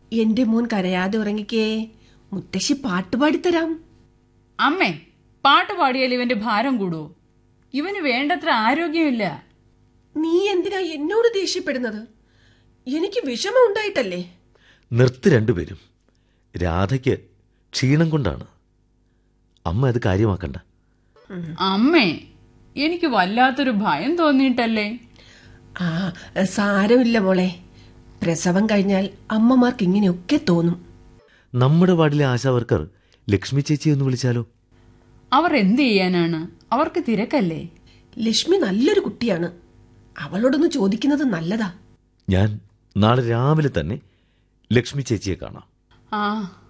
എന്റെ മോൻ കരയാതെ ഉറങ്ങിക്കേ മുത്തശ്ശി പാട്ടുപാടിത്തരാം അമ്മേ പാട്ട് പാടിയാൽ ഇവന്റെ ഭാരം കൂടുവോ ഇവന് വേണ്ടത്ര ആരോഗ്യമില്ല നീ എന്തിനാ എന്നോട് ദേഷ്യപ്പെടുന്നത് എനിക്ക് വിഷമം ഉണ്ടായിട്ടല്ലേ നിർത്ത് രണ്ടുപേരും രാധയ്ക്ക് ക്ഷീണം കൊണ്ടാണ് അമ്മ അത് കാര്യമാക്കണ്ട അമ്മേ എനിക്ക് വല്ലാത്തൊരു ഭയം തോന്നിയിട്ടല്ലേ ആ സാരമില്ല മോളെ പ്രസവം കഴിഞ്ഞാൽ അമ്മമാർക്ക് ഇങ്ങനെയൊക്കെ തോന്നും നമ്മുടെ വാർഡിലെ ആശാവർക്കർ ലക്ഷ്മി ചേച്ചി ഒന്ന് വിളിച്ചാലോ അവർ എന്ത് ചെയ്യാനാണ് അവർക്ക് തിരക്കല്ലേ ലക്ഷ്മി നല്ലൊരു കുട്ടിയാണ് അവളോടൊന്ന് ചോദിക്കുന്നത് നല്ലതാ ഞാൻ നാളെ രാവിലെ തന്നെ ലക്ഷ്മി ചേച്ചിയെ കാണാം ആ